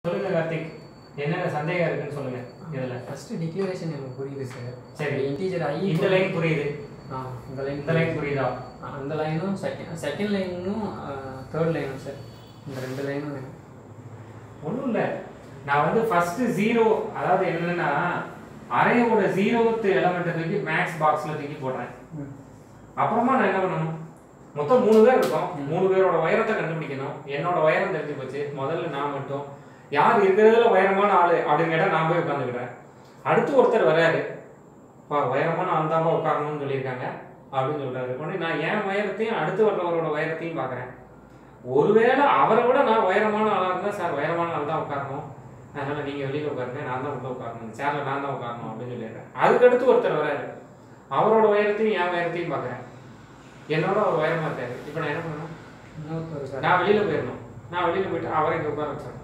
சொல்லுங்க கார்த்திக் என்னென்ன சந்தேகம் இருக்குன்னு சொல்லுங்க இதுல ஃபர்ஸ்ட் டிக்ளரேஷன் எனக்கு புரியுது சார் சரி இன்டீஜர் ஐ இந்த லைன் புரியுது ஆ இந்த லைன் இந்த லைன் புரியுதா அந்த லைனும் செகண்ட் செகண்ட் லைனும் தேர்ட் லைனும் சார் இந்த ரெண்டு லைனும் எனக்கு ஒன்றும் இல்லை நான் வந்து ஃபர்ஸ்ட் ஜீரோ அதாவது என்னன்னா அரையோட ஜீரோத்து எலமெண்ட்டை தூக்கி மேக்ஸ் பாக்ஸ்ல தூக்கி போடுறேன் ம். அப்புறமா நான் என்ன பண்ணணும் மொத்தம் மூணு பேர் இருக்கோம் மூணு பேரோட உயரத்தை கண்டுபிடிக்கணும் என்னோட உயரம் தெரிஞ்சு போச்சு முதல்ல நான் மட்டும் யார் இருக்கிறதுல உயரமான ஆளு அப்படின்னு கேட்டா நான் போய் உட்காந்துக்கிட்டேன் அடுத்து ஒருத்தர் வராரு பா உயரமான ஆள் தான் உட்காரணும்னு சொல்லியிருக்காங்க அப்படின்னு சொல்றாரு உடனே நான் என் உயரத்தையும் அடுத்து வர்றவரோட உயரத்தையும் பார்க்குறேன் ஒருவேளை அவரை விட நான் உயரமான ஆளாக இருந்தால் சார் உயரமான ஆள் தான் உட்காரணும் அதனால நீங்க வெளியில உட்காருங்க நான் தான் உள்ள உட்காரணும் சேர்ல நான் தான் உட்காரணும் அப்படின்னு சொல்லிடுறேன் அதுக்கடுத்து ஒருத்தர் வராரு அவரோட உயரத்தையும் என் உயரத்தையும் பார்க்குறேன் என்னோட ஒரு உயரமா இருக்காரு இப்போ நான் என்ன பண்ணணும் இன்னொருத்தர் சார் நான் வெளியில போயிடணும் நான் வெளியில போயிட்டு அவரை இங்க உட்கார வச்சிடணும்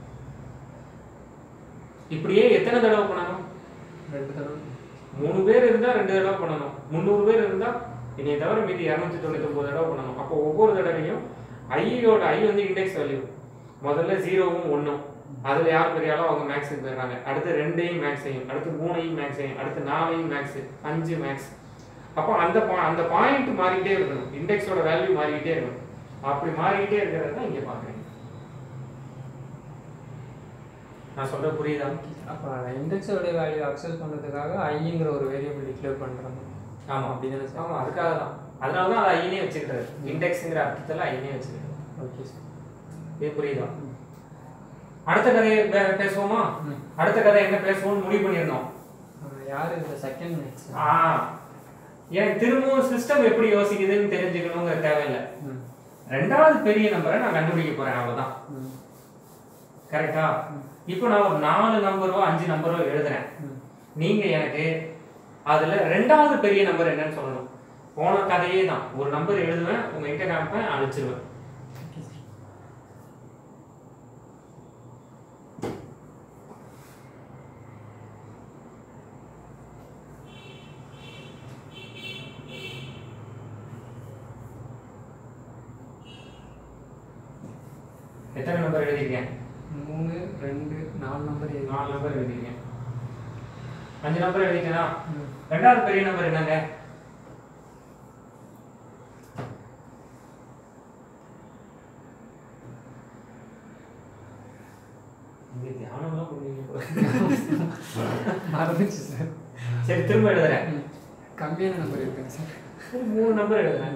இப்படியே எத்தனை தடவை பண்ணணும் ரெண்டு தடவை மூணு பேர் இருந்தா ரெண்டு தடவை பண்ணணும் முந்நூறு பேர் இருந்தா என்னைய தவிர மீதி இரநூத்தி தொண்ணூத்தி ஒன்பது தடவை பண்ணணும் அப்போ ஒவ்வொரு தடவையும் ஐயோட ஐ வந்து இண்டெக்ஸ் வேல்யூ முதல்ல ஜீரோவும் ஒன்றும் அதுல யார் பெரியாலோ அவங்க மேக்ஸுக்கு போயிடுறாங்க அடுத்து ரெண்டையும் மேக்ஸ் செய்யும் அடுத்து மூணையும் மேக்ஸ் செய்யும் அடுத்து நாலையும் மேக்ஸ் அஞ்சு மேக்ஸ் அப்போ அந்த பா- அந்த பாயிண்ட் மாறிக்கிட்டே இருக்கணும் இண்டெக்ஸோட வேல்யூ மாறிக்கிட்டே இருக்கணும் அப்படி மாறிக்கிட்டே இருக்கிறது தான் இங்க பாக்குறீங்க நான் சொல்ற புரியுதா அப்போ இண்டெக்ஸோட வேல்யூ அக்சஸ் பண்ணுறதுக்காக ஐங்கிற ஒரு வேரியபிள் டிக்ளேர் பண்ணுறாங்க ஆமா அப்படிதானே சார் ஆமா அதுக்காக தான் அதனால தான் அதை ஐனே வச்சுக்கிறது இண்டெக்ஸுங்கிற அர்த்தத்துல ஐனே வச்சுக்கிறது ஓகே சார் இது புரியுதா அடுத்த கதையை பே- பேசுவோமா ம். அடுத்த கதை என்ன பேசுவோம்னு முடிவு பண்ணியிருந்தோம் யார் இந்த செகண்ட் மேக்ஸ் ஆ எனக்கு திரும்பவும் சிஸ்டம் எப்படி யோசிக்குதுன்னு தெரிஞ்சுக்கணுங்கிற தேவையில்லை ம் ரெண்டாவது பெரிய நம்பரை நான் கண்டுபிடிக்க போறேன் அவ்வளவுதான் ம் கரெக்டா இப்போ நான் ஒரு நாலு நம்பரோ அஞ்சு நம்பரோ எழுதுறேன் ம் நீங்க எனக்கு அதுல ரெண்டாவது பெரிய நம்பர் என்னன்னு சொல்லணும் போன கதையே தான் ஒரு நம்பர் எழுதுவேன் உங்க எங்க காமிப்பேன் அழிச்சிருவேன் ஓகே சார் எத்தனை நம்பர் எழுதிருக்கேன் மூணு ரெண்டு நாலு நம்பர் எழுதி நாலு நம்பர் எழுதிருக்கேன் அஞ்சு நம்பர் எழுதிட்டேனா ம் ரெண்டாவது பெரிய நம்பர் என்னங்க இங்க தியானம்லாம் பண்ணுவீங்க போல. மறந்துச்சு சார் சரி திரும்ப எழுதுறேன் ம் கம்மியான நம்பர் இருக்குங்க சார் ஒரு மூணு நம்பர் எழுதுறேன்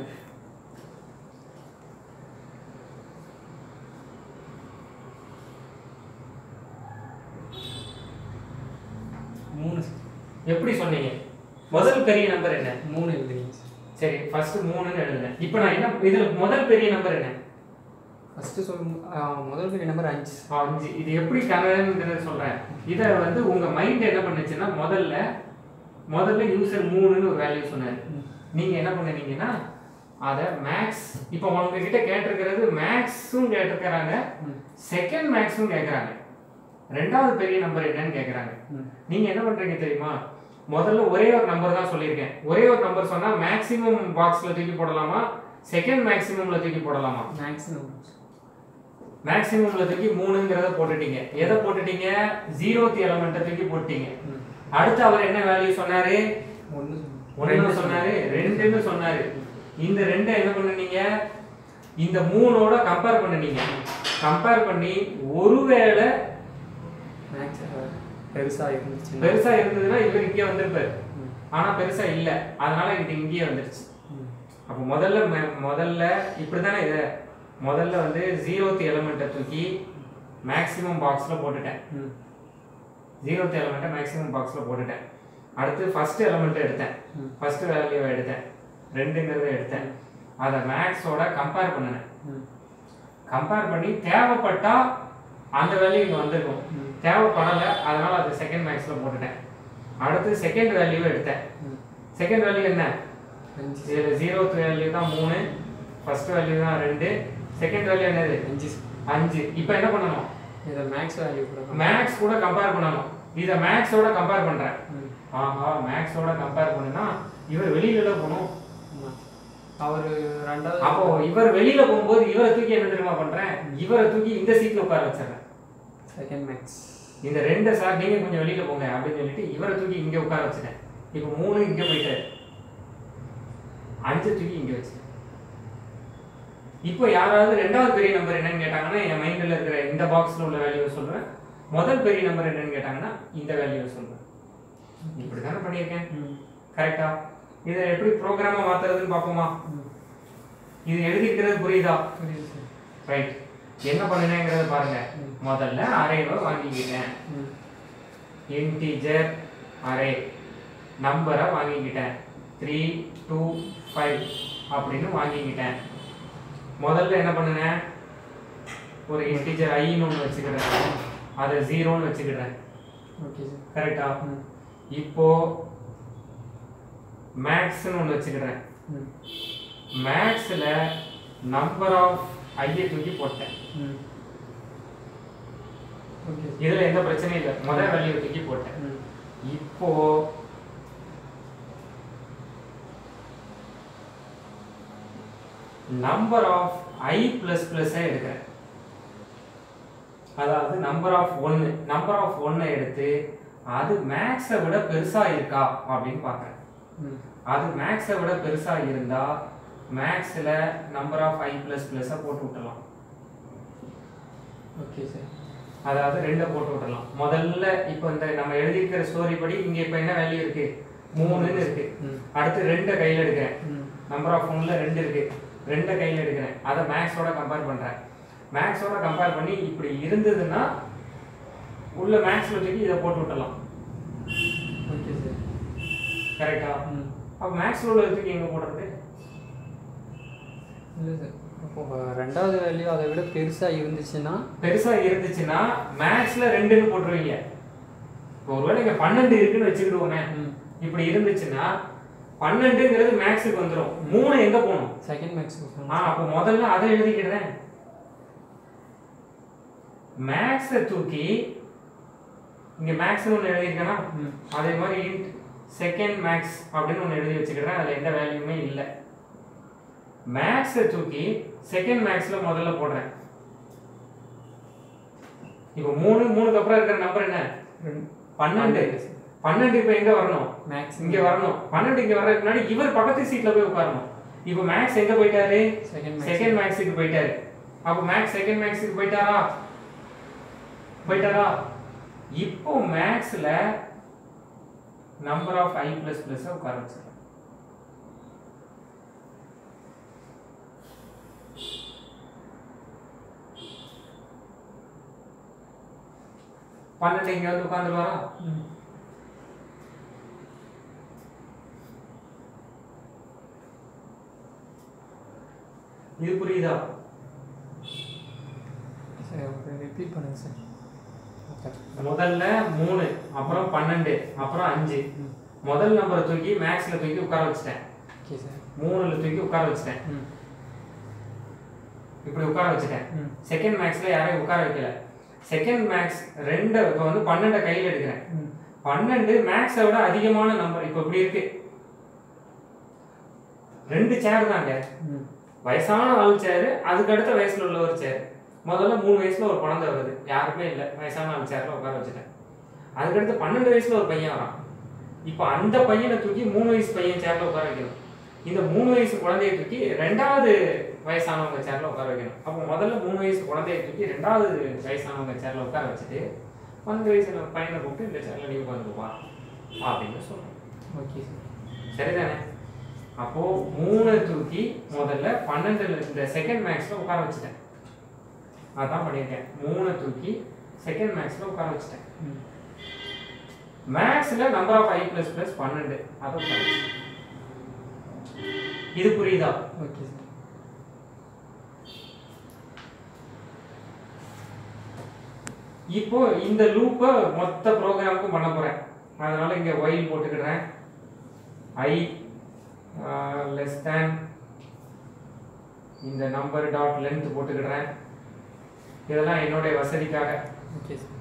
மூணு சார் எப்படி சொன்னீங்க முதல் பெரிய நம்பர் என்ன மூணு எழுதுறீங்க சார் சரி ஃபர்ஸ்ட் மூணுன்னு எழுதுனேன் இப்போ நான் என்ன இதுல முதல் பெரிய நம்பர் என்ன ஃபஸ்ட்டு சொல்லும் ஆ, முதல் பெரிய நம்பர் அஞ்சு அஞ்சு இது எப்படி கணக்குங்கிறத சொல்றேன் இதை வந்து உங்க மைண்ட் என்ன பண்ணுச்சுன்னா முதல்ல முதல்ல யூசர் மூணுன்னு ஒரு வேல்யூ சொன்னாரு ம். நீங்க என்ன பண்ணுனீங்கன்னா அதை மேக்ஸ் இப்போ உங்ககிட்ட கேட்டிருக்கிறது மேக்ஸும் கேட்டிருக்கிறாங்க ம் செகண்ட் மேக்ஸும் கேட்குறாங்க ரெண்டாவது பெரிய நம்பர் என்னன்னு கேட்குறாங்க ம் நீங்க என்ன பண்றீங்க தெரியுமா முதல்ல ஒரே ஒரு நம்பர் தான் சொல்லியிருக்கேன் ஒரே ஒரு நம்பர் சொன்னா மேக்ஸிமம் பாக்ஸ்ல தூக்கி போடலாமா செகண்ட் மேக்ஸிமம்ல தூக்கி போடலாமா மேக்ஸிமம் மேக்ஸிமம்ல தூக்கி மூணுங்கிறத போட்டுட்டீங்க எதை போட்டுட்டீங்க ஜீரோத் எலமெண்ட்டை தூக்கி போட்டீங்க ம் அடுத்து அவர் என்ன வேல்யூ சொன்னாரு ஒன்று ஒன்னு சொன்னாரு ரெண்டுன்னு சொன்னாரு இந்த ரெண்டை என்ன பண்ணுனீங்க இந்த மூணோட கம்பேர் பண்ணுனீங்க கம்பேர் பண்ணி ஒருவேளை மேக்ஸ் பெருசாக இருந்துச்சு பெருசா இருந்ததுன்னா இவர் இங்கே வந்திருப்பாரு ம் ஆனா பெருசா இல்ல அதனால இது இங்கேயே வந்துருச்சு ம் அப்போ முதல்ல ம- முதல்ல இப்படிதானே இது முதல்ல வந்து ஜீரோத் எலமெண்ட்டை தூக்கி மேக்ஸிமம் பாக்ஸ்ல போட்டுட்டேன் ம் ஜீரோத் எலமெண்ட்டை மேக்ஸிமம் பாக்ஸில் போட்டுட்டேன் அடுத்து ஃபர்ஸ்ட் எலமெண்ட் எடுத்தேன் ம். ஃபர்ஸ்ட் வேல்யூவை எடுத்தேன் ரெண்டுங்கிறத எடுத்தேன் அதை மேக்ஸோட கம்பேர் பண்ணினேன் ம் கம்பேர் பண்ணி தேவைப்பட்டா அந்த வேல்யூ இங்கே வந்திருக்கும் ம். தேவைப்படலை அதனால அது செகண்ட் மேக்ஸில் போட்டுட்டேன் அடுத்து செகண்ட் வேல்யூவை எடுத்தேன் ம் செகண்ட் வேல்யூ என்ன அஞ்சு இதில் ஜீரோத் வேல்யூ தான் மூணு ஃபர்ஸ்ட் வேல்யூ தான் ரெண்டு செகண்ட் வேல்யூ என்னது அஞ்சு அஞ்சு இப்போ என்ன பண்ணணும் இதை மேக்ஸ் வேல்யூ கூட மேக்ஸ் கூட கம்பேர் பண்ணணும் இதை மேக்ஸோட கம்பேர் பண்ணுறேன் ம் ஆஹா மேக்ஸோட கம்பேர் பண்ணுனா இவர் வெளியில போகணும் ஆமாம் அவர் ரெண்டாவது அப்போ இவர் வெளியில போகும்போது இவரை தூக்கி என்ன தெரியுமா பண்றேன் இவரை தூக்கி இந்த சீட்ல உட்கார வச்சிடறேன் செகண்ட் மேக்ஸ் இந்த ரெண்டு சார் நீங்க கொஞ்சம் வெளியில போங்க அப்படின்னு சொல்லிட்டு இவரை தூக்கி இங்க உட்கார வச்சுட்டேன் இப்போ மூணு இங்க போயிட்டாரு அஞ்சு தூக்கி இங்க வச்சு இப்போ யாராவது ரெண்டாவது பெரிய நம்பர் என்னன்னு கேட்டாங்கன்னா என் மைண்டில் இருக்கிற இந்த பாக்ஸ்ல உள்ள வேல்யூவை சொல்றேன் முதல் பெரிய நம்பர் என்னன்னு கேட்டாங்கன்னா இந்த வேல்யூவை சொல்றேன் இப்படி தானே பண்ணியிருக்கேன் ம் கரெக்டா இதை எப்படி ப்ரோக்ராமா மாத்துறதுன்னு பார்ப்போமா ம் இது எழுதிக்கிறது புரியுதா புரியுது சார் ரைட் என்ன பண்ணினேங்கிறத பாருங்க ம். முதல்ல அரேவை வாங்கிக்கிட்டேன் ம் இன்டிஜர் அரே நம்பரை வாங்கிக்கிட்டேன் த்ரீ டூ ஃபைவ் அப்படின்னு வாங்கிக்கிட்டேன் முதல்ல என்ன பண்ணுனேன் ஒரு இன்டிஜர் ஐன்னு ஒன்று வச்சுக்கிறேன் அதை ஜீரோன்னு வச்சுக்கிறேன் ஓகே சார் கரெக்டா ம் இப்போ மேக்ஸ்னு ஒன்று வச்சுக்கிறேன் ம் மேக்ஸில் நம்பர் ஆஃப் ஐயை தூக்கி போட்டேன் ம் ஓகே சார் இதில் எந்த பிரச்சனையும் இல்லை முதல் வேல்யூ தூக்கி போட்டேன் ம் இப்போ number of i plus plus எடுக்கிறேன் அதாவது நம்பர் ஆஃப் ஒன்று நம்பர் ஆஃப் ஒன்னை எடுத்து அது மேக்ஸை விட பெருசா இருக்கா அப்படின்னு பார்க்குறேன் ம் அது மேக்ஸை விட பெருசா இருந்தா மேக்ஸில் நம்பர் ஆஃப் ஐ பிளஸ் பிளஸை போட்டு விட்டுறலாம் ஓகே சார் அதாவது ரெண்டை போட்டு விட்டுறலாம் முதல்ல இப்போ இந்த நம்ம எழுதியிருக்கிற ஸ்டோரி படி இங்க இப்போ என்ன வேல்யூ இருக்கு மூணுன்னு இருக்கு ம் அடுத்து ரெண்டை கையில் எடுக்கிறேன் ம் நம்பர் ஆஃப் ஒன்ல ரெண்டு இருக்கு ரெண்டை கையில் எடுக்கிறேன் அதை மேக்ஸோட கம்பேர் பண்றேன் மேக்ஸோட கம்பேர் பண்ணி இப்படி இருந்ததுன்னா உள்ள மேக்ஸ்ல தூக்கி இதை போட்டு விட்டுறலாம் ஓகே சார் கரெக்டா ம் அப்போ மேக்ஸ்ல உள்ள தூக்கி எங்க போடுறது இல்லை சார் அப்போ ரெண்டாவது வேல்யூ அதை விட பெருசாக இருந்துச்சுன்னா பெருசா இருந்துச்சுன்னா மேக்ஸ்ல ரெண்டுன்னு போட்டுருவீங்க இப்போ ஒருவேளை இங்க பன்னெண்டு இருக்குன்னு வச்சுக்கிடுவோமே ம் இப்படி இருந்துச்சுன்னா பன்னெண்டுங்கிறது மேக்ஸுக்கு வந்துடும் மூணு எங்க போகணும் செகண்ட் மேக்ஸ் ஆ அப்போ முதல்ல அதை எழுதிக்கிடுறேன் மேக்ஸை தூக்கி இங்க மேக்ஸ்னு ஒன்று எழுதியிருக்கேன்னா ம் அதே மாதிரி இன்ட் செகண்ட் மேக்ஸ் அப்படின்னு ஒன்று எழுதி வச்சுக்கிறேன் அதில் எந்த வேல்யூமே இல்லை மேக்ஸை தூக்கி செகண்ட் மேக்ஸ்ல முதல்ல போடுறேன் இப்போ மூணு மூணுக்கு அப்புறம் இருக்கிற நம்பர் என்ன ரெண்டு பன்னெண்டு பன்னெண்டு இப்போ எங்க வரணும் மேக்ஸ் இங்க வரணும் பன்னெண்டு இங்க வர்றதுக்கு முன்னாடி இவர் பக்கத்து சீட்ல போய் உட்காரணும் இப்போ மேக்ஸ் எங்க போயிட்டாரு செகண்ட் மேக்ஸ் செகண்ட் மேக்ஸுக்கு போயிட்டாரு அப்போ மேக்ஸ் செகண்ட் மேக்ஸுக்கு போயிட்டாரா போயிட்டாரா இப்போ மேக்ஸ்ல number of i plus plus உட்கார வச்சிடலாம் பன்னெண்டு இங்க வந்து உட்காந்துருவாரா ம் இது புரியுதா சார் ரிப்பீட் பண்ணுங்க சார் ஓகே முதல்ல மூணு அப்புறம் பன்னெண்டு அப்புறம் அஞ்சு ம் முதல் நம்பரை தூக்கி மேக்ஸ்ல தூக்கி உட்கார வச்சிட்டேன் ஓகே சார் மூணுல தூக்கி உட்கார வச்சிட்டேன் ம் இப்படி உட்கார வச்சிட்டேன் ம் செகண்ட் மேக்ஸ்ல யாரையும் உட்கார வைக்கல செகண்ட் மேக்ஸ் ரெண்டு இப்போ வந்து பன்னெண்டை கையில் எடுக்கிறேன் ம் பன்னெண்டு மேக்ஸை விட அதிகமான நம்பர் இப்போ இப்படி இருக்கு ரெண்டு சேர் தாங்க ம் வயசான ஆள் சேரு அதுக்கு அடுத்த வயசுல உள்ள ஒரு சேர் முதல்ல மூணு வயசுல ஒரு குழந்தை வருது யாருமே இல்லை வயசான ஆள் சேர்ல உட்கார வச்சுட்டேன் அதுக்கடுத்து பன்னெண்டு வயசுல ஒரு பையன் வரான் இப்போ அந்த பையனை தூக்கி மூணு வயசு பையன் சேர்ல உட்கார வைக்கணும் இந்த மூணு வயசு குழந்தைய தூக்கி ரெண்டாவது வயசானவங்க சேர்ல உட்கார வைக்கணும் அப்போ முதல்ல மூணு வயசு குழந்தைய தூக்கி ரெண்டாவது வயசானவங்க சேர்ல உட்கார வச்சுட்டு பன்னெண்டு வயசு பையனை கூப்பிட்டு இந்த சேர்ல நீ உட்காந்துருப்பா அப்படின்னு சொல்றேன் ஓகே சார் சரிதானே அப்போ மூணு தூக்கி முதல்ல பன்னெண்டுல இந்த செகண்ட் மேக்ஸ்ல உட்கார வச்சுட்டேன் அதான் பண்ணியிருக்கேன் மூணை தூக்கி செகண்ட் மேக்ஸ்ல உட்கார வச்சுட்டேன் ம் மேக்ஸ்ல number of i plus plus பன்னெண்டு அதை உட்கார வச்சுட்டேன். இது புரியுதா ஓகே சார் இப்போ இந்த லூப்பை மொத்த ப்ரோக்ராமுக்கும் பண்ண போறேன் அதனால இங்க ஒயில் போட்டுக்கிறேன் ஐ லெஸ் தேன் இந்த நம்பர் டாட் லென்த் போட்டுக்கிறேன் இதெல்லாம் என்னுடைய வசதிக்காக ஓகே சார்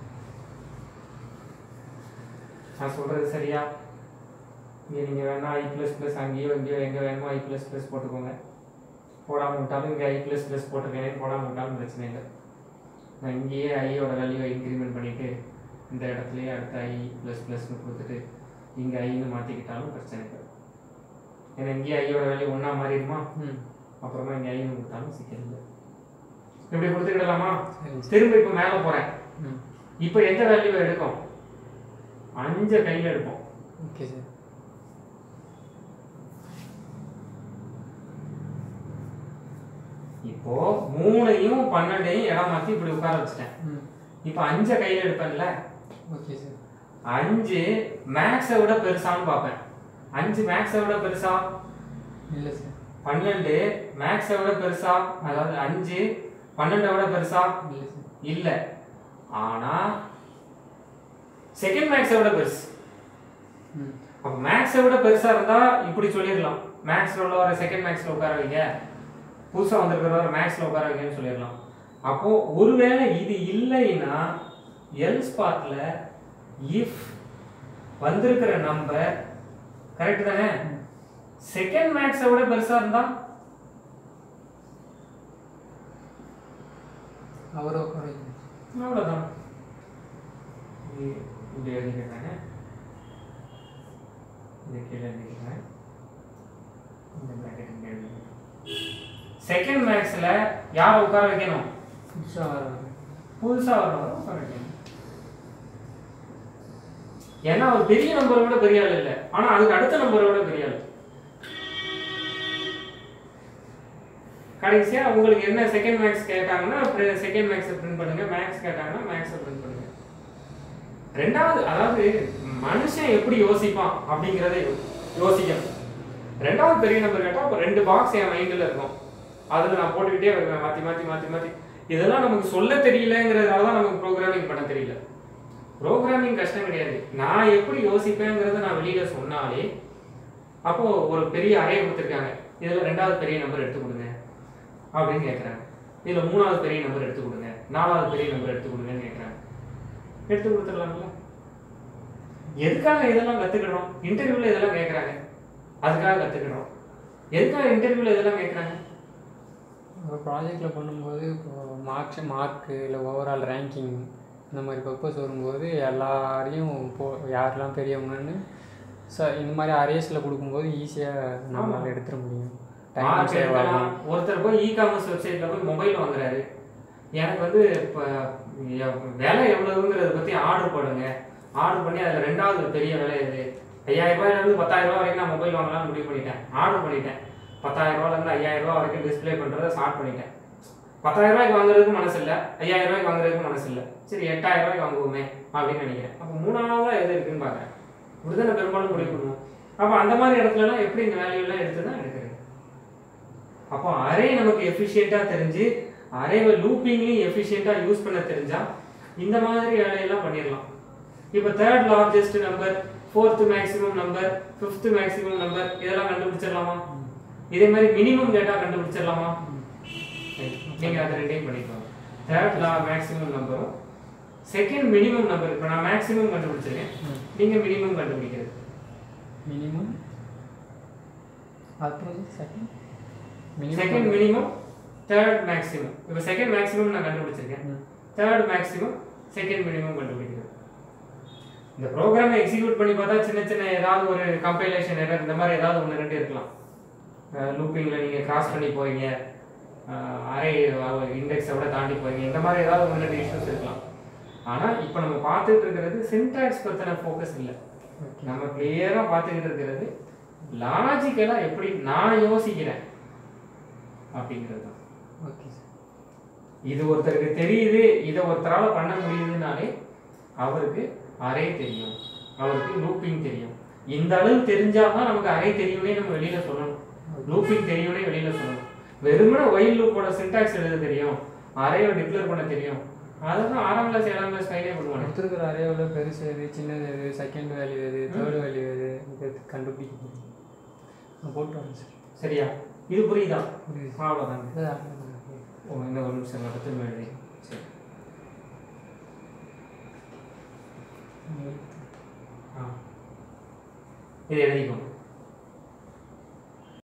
நான் சொல்றது சரியா இங்கே நீங்கள் வேணா ஐ ப்ளஸ் ப்ளஸ் அங்கேயோ இங்கேயோ எங்கே வேணுமோ ஐ ப்ளஸ் ப்ளஸ் போட்டுக்கோங்க போடாமல் விட்டாலும் இங்கே ஐ ப்ளஸ் ப்ளஸ் போட்டுருக்கேன் போடாமல் விட்டாலும் பிரச்சனை இல்லை நான் இங்கேயே ஐயோட வேல்யூவை இன்க்ரிமெண்ட் பண்ணிட்டு இந்த இடத்துலயே அடுத்த ஐ ப்ளஸ் ப்ளஸ்னு கொடுத்துட்டு இங்கே ஐன்னு மாற்றிக்கிட்டாலும் பிரச்சனை இல்லை ஏன்னா இங்கேயே ஐயோட வேல்யூ ஒன்றா மாறிடுமா ம் அப்புறமா இங்கே ஐன்னு கொடுத்தாலும் சிக்கல் இல்லை இப்படி கொடுத்துக்கிடலாமா சரி சார் திரும்ப இப்போ மேலே போகிறேன் ம் இப்போ எந்த வேல்யூவை எடுக்கும் அஞ்சை கையில் எடுப்போம் ஓகே சார் இப்போ மூணையும் பன்னெண்டையும் இடம் மாற்றி இப்படி உட்கார வச்சுட்டேன் ம் இப்போ அஞ்சை கையில் எடுப்பேன்ல ஓகே சார் அஞ்சு மேக்ஸை விட பெருசான்னு பார்ப்பேன் அஞ்சு மேக்ஸை விட பெருசா இல்லை சார் பன்னெண்டு மேக்ஸை விட பெருசா அதாவது அஞ்சு பன்னெண்டை விட பெருசா இல்லை சார் இல்ல ஆனா செகண்ட் மேக்ஸை விட பெருசு ம் அப்போ மேக்ஸை விட பெருசா இருந்தா இப்படி சொல்லிடலாம் மேக்ஸ்ல உள்ள ஒரு செகண்ட் மேக்ஸ்ல உட்கார வைங்க புதுசா வந்திருக்கிறவரை மேக்ஸ்ல உட்கார வைங்கன்னு சொல்லிடலாம் அப்போ ஒருவேளை இது இல்லைன்னா எல்ஸ் பார்ட்ல இஃப் வந்திருக்கிற நம்பர் கரெக்ட் தானே செகண்ட் மேக்ஸை விட பெருசா இருந்தா அவரை உட்கார வைங்க அவ்வளோதான் இது இப்படி எழுதிக்கிறாங்க இது கீழே எழுதிக்கிறேன் இந்த bracket இங்க எழுதிக்கிறேன் செகண்ட் மேக்ஸில் யாரை உட்கார வைக்கணும் புதுசாக வர புதுசாக வர்றவரை உட்கார வைக்கணும் ஏன்னா அவர் பெரிய நம்பரை விட பெரிய ஆள் இல்லை ஆனால் அதுக்கு அடுத்த நம்பரை விட பெரிய ஆள் கடைசியா உங்களுக்கு என்ன செகண்ட் மேக்ஸ் கேட்டாங்கன்னா செகண்ட் மேக்ஸை பிரிண்ட் பண்ணுங்க மேக்ஸ் கேட்டாங்கன்னா மேக்ஸை பிரிண்ட் பண்ணுங்க ரெண்டாவது அதாவது மனுஷன் எப்படி யோசிப்பான் அப்படிங்கிறத யோ- யோசிக்கணும் ரெண்டாவது பெரிய நம்பர் கேட்டா அப்போ ரெண்டு பாக்ஸ் என் மைண்டில் இருக்கும் அதில் நான் போட்டுக்கிட்டே வருவேன் மாற்றி மாற்றி மாற்றி மாற்றி இதெல்லாம் நமக்கு சொல்ல தெரியலங்கிறதால தான் நமக்கு ப்ரோக்ராமிங் பண்ண தெரியல ப்ரோக்ராமிங் கஷ்டம் கிடையாது நான் எப்படி யோசிப்பேங்கிறத நான் வெளியில சொன்னாலே அப்போ ஒரு பெரிய அரே கொடுத்துருக்காங்க இதுல ரெண்டாவது பெரிய நம்பர் எடுத்து கொடுங்க அப்படின்னு கேட்குறாங்க இதுல மூணாவது பெரிய நம்பர் எடுத்து கொடுங்க நாலாவது பெரிய நம்பர் எடுத்து கொடுங்கன்னு கேட்குறாங்க எடுத்து கொடுத்துடலாம்ல எதுக்காக இதெல்லாம் கத்துக்கிறோம் இன்டர்வியூல இதெல்லாம் கேட்குறாங்க அதுக்காக கத்துக்கிறோம் எதுக்காக இன்டர்வியூல இதெல்லாம் கேட்குறாங்க ஒரு ப்ராஜெக்டில் பண்ணும்போது இப்போ மார்க்ஸ் மார்க்கு இல்லை ஓவரால் ரேங்கிங் இந்த மாதிரி பர்பஸ் வரும்போது எல்லாரையும் இப்போ யாரெல்லாம் பெரியவங்கன்னு ச இந்த மாதிரி அரேஸில் கொடுக்கும்போது ஈஸியாக நம்மளால் எடுத்துட முடியும் டைம் மார்க் சேவ் எடுக்கலாம் ஆகும் ஒருத்தர் போய் இ காமர்ஸ் வெப்சைட்ல போய் மொபைல் வாங்குறாரு எனக்கு வந்து இப்போ விலை எவ்வளவுங்கிறத பத்தி ஆர்டர் போடுங்க ஆர்டர் பண்ணி அதுல ரெண்டாவது பெரிய விலை எது ஐயாயிரம் ரூபாயில இருந்து பத்தாயிரம் ரூபாய் வரைக்கும் நான் மொபைல் வாங்கலாம்னு முடிவு பண்ணிட்டேன் ஆர்டர் பண்ணிட்டேன் பத்தாயிரம் ரூபாயில இருந்து ஐயாயிரம் ரூபாய் வரைக்கும் டிஸ்ப்ளே பண்றதை ஸ்டார்ட் பண்ணிட்டேன் பத்தாயிரம் ரூபாய்க்கு வாங்குறதுக்கு மனசு இல்லை ஐயாயிரம் ரூபாய்க்கு வாங்குறதுக்கு மனசு இல்லை சரி எட்டாயிரம் ரூபாய்க்கு வாங்குவோமே அப்படின்னு நினைக்கிறேன் அப்போ மூணாவதா எது இருக்குன்னு பார்க்குறேன் இப்படிதான் பெரும்பாலும் முடிவு பண்ணுவோம் அப்போ அந்த மாதிரி இடத்துலலாம் எப்படி இந்த வேல்யூ எல்லாம் எடுத்து தான் எடுக்கிறது அப்போ அரே நமக்கு எஃபிஷியண்ட்டாக தெரிஞ்சு அரேவை லூப்பிங்லையும் எஃபிஷியண்ட்டாக யூஸ் பண்ண தெரிஞ்சா இந்த மாதிரி வேலையெல்லாம் பண்ணிடலாம் இப்போ third largest number fourth maximum number fifth maximum number இதெல்லாம் கண்டுபிடிச்சிடலாமா இதே மாதிரி மினிமம் டேட்டா கண்டுபிடிச்சிடலாமா நீங்க அதை ரெண்டையும் பண்ணிக்கோங்க தேர்ட் லா மேக்ஸிமம் நம்பரும் செகண்ட் மினிமம் நம்பர் இப்போ நான் மேக்ஸிமம் கண்டுபிடிச்சிருக்கேன் நீங்க மினிமம் கண்டுபிடிக்கிறது மினிமம் அப்புறம் second second minimum third maximum இப்போ செகண்ட் மேக்ஸிமம் நான் கண்டுபிடிச்சிருக்கேன் தேர்ட் மேக்ஸிமம் செகண்ட் மினிமம் கண்டுபிடிக்கிறது இந்த ப்ரோக்ராமை எக்ஸிக்யூட் பண்ணி பார்த்தா சின்ன சின்ன ஏதாவது ஒரு கம்பைலேஷன் எரர் இந்த மாதிரி ஏதாவது ஒன்று ரெண்டு இருக்கலாம் லூப்பிங்கில் நீங்கள் கிராஸ் பண்ணி போறீங்க அரே இண்டெக்ஸை விட தாண்டி போறீங்க இந்த மாதிரி ஏதாவது ஒன்று ரெண்டு இஷ்யூஸ் இருக்கலாம் ஆனால் இப்போ நம்ம பார்த்துட்டு இருக்கிறது சின்டாக்ஸ் பற்றின ஃபோக்கஸ் இல்லை ஓகே நம்ம கிளியராக பார்த்துக்கிட்டு இருக்கிறது லாஜிக்கலாக எப்படி நான் யோசிக்கிறேன் அப்படிங்கிறது தான் ஓகே சார் இது ஒருத்தருக்கு தெரியுது இதை ஒருத்தரால பண்ண முடியுதுனாலே அவருக்கு அரை தெரியும் அவருக்கு லூப்பிங் தெரியும் இந்த அளவு தெரிஞ்சாதான் நமக்கு அரை தெரியும்னே நம்ம வெளியில சொல்லணும் லூப்பிங் தெரியும்னே வெளியில சொல்லணும் வெறுமனே ஒயில் லூப்போட சின்டாக்ஸ் எழுத தெரியும் அரையை டிக்ளேர் பண்ண தெரியும் அதெல்லாம் ஆறாம் கிளாஸ் ஏழாம் கிளாஸ் கையிலே பண்ணுவாங்க கொடுத்துருக்குற அரேவில் பெருசு எது சின்னது எது செகண்ட் வேல்யூ எது தேர்ட் வேல்யூ எது இது கண்டுபிடிக்க முடியும் நான் போட்டு வரேன் சார் சரியா இது புரியுதா புரியுது அவ்வளோதாங்க சார் ஓ இந்த ஒரு நிமிஷம் மட்டும் திரும்ப எழுதி சரி ஆ இது எழுதிக்கோங்க